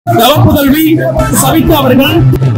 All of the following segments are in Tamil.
நலப்புதல்வி சவிதா அவர்கள்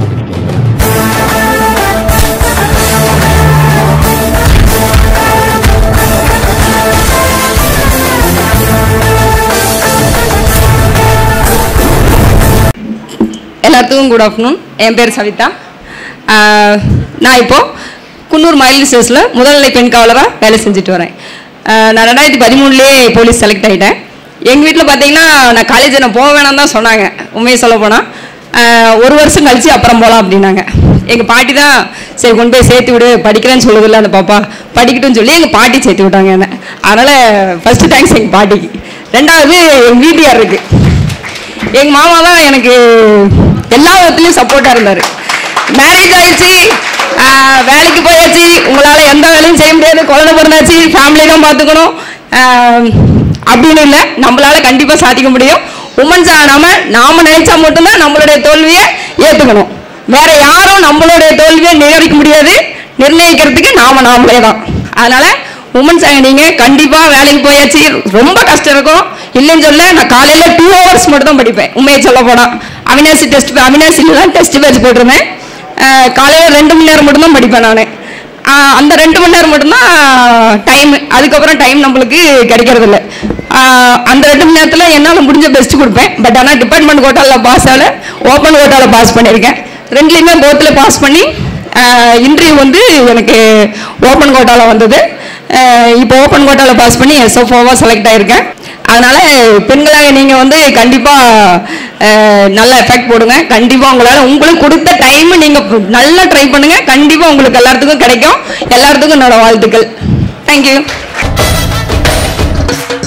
எல்லாத்துக்கும் குட் ஆஃப்டர்நூன் என் பேர் சவிதா ஆஹ் நான் இப்போ குன்னூர் மயில் ஸ்டேஸில் முதல்நிலை பெண் காவலராக வேலை செஞ்சுட்டு வரேன் ஆஹ் நான் ரெண்டாயிரத்தி பதிமூணுலேயே போலீஸ் செலக்ட் ஆகிட்டேன் எங்கள் வீட்டில் பார்த்தீங்கன்னா நான் காலேஜ் நான் போக வேணாம் தான் சொன்னாங்க உண்மையை சொல்ல போனால் ஒரு வருஷம் கழிச்சு அப்புறம் போகலாம் அப்படின்னாங்க எங்கள் பாட்டி தான் சரி கொண்டு போய் சேர்த்து விடு படிக்கிறேன்னு சொல்லுதில்ல அந்த பாப்பா படிக்கட்டும்னு சொல்லி எங்கள் பாட்டி சேர்த்து விட்டாங்க என்ன அதனால் ஃபஸ்ட்டு தேங்க்ஸ் எங்கள் பாட்டிக்கு ரெண்டாவது எங்கள் வீட்டுக்கார் இருக்குது எங்க மாமா தான் எனக்கு எல்லா விதத்துலயும் சப்போர்ட்டா இருந்தாரு மேரேஜ் ஆயிடுச்சு ஆஹ் வேலைக்கு போயாச்சு உங்களால எந்த வேலையும் செய்ய முடியாது குழந்தை பிறந்தாச்சு ஃபேமிலி தான் பார்த்துக்கணும் ஆஹ் அப்படின்னு இல்லை நம்மளால கண்டிப்பா சாதிக்க முடியும் உமன்ஸ் நாம நாம நினைச்சா மட்டும்தான் நம்மளுடைய தோல்வியை ஏத்துக்கணும் வேற யாரும் நம்மளுடைய தோல்வியை நிர்ணயிக்க முடியாது நிர்ணயிக்கிறதுக்கு நாம நாமளே தான் அதனால உமன்ஸ் நீங்க கண்டிப்பா வேலைக்கு போயாச்சு ரொம்ப கஷ்டம் இருக்கும் இல்லைன்னு சொல்ல நான் காலையில டூ ஹவர்ஸ் மட்டும் தான் படிப்பேன் உண்மையை சொல்ல போனா அவினாசி டெஸ்ட் அவினாசில தான் டெஸ்ட் பேட்ச் போட்டிருந்தேன் அஹ் காலையில ரெண்டு மணி நேரம் மட்டும் தான் படிப்பேன் நான் அந்த ரெண்டு மணி நேரம் மட்டும்தான் டைம் அதுக்கப்புறம் டைம் நம்மளுக்கு கிடைக்கிறது இல்லை அந்த ரெண்டு மணி நேரத்தில் என்னால் முடிஞ்ச பெஸ்ட் கொடுப்பேன் பட் ஆனால் டிபார்ட்மெண்ட் கோட்டாவில் பாஸ் ஆகல ஓப்பன் கோட்டாவில் பாஸ் பண்ணியிருக்கேன் ரெண்டுலேயுமே போத்தில் பாஸ் பண்ணி இன்டர்வியூ வந்து எனக்கு ஓப்பன் கோட்டாவில் வந்தது அஹ் இப்போ ஓப்பன் கோட்டாவில் பாஸ் பண்ணி எஸ்எஃப்ஓவாக செலக்ட் ஆயிருக்கேன் அதனால பெண்களாக நீங்கள் வந்து கண்டிப்பாக நல்ல எஃபெக்ட் போடுங்க கண்டிப்பாக உங்களால் உங்களுக்கு கொடுத்த டைம் நீங்கள் நல்லா ட்ரை பண்ணுங்க கண்டிப்பாக உங்களுக்கு எல்லாத்துக்கும் கிடைக்கும் எல்லாத்துக்கும் என்னோட வாழ்த்துக்கள் தேங்க்யூ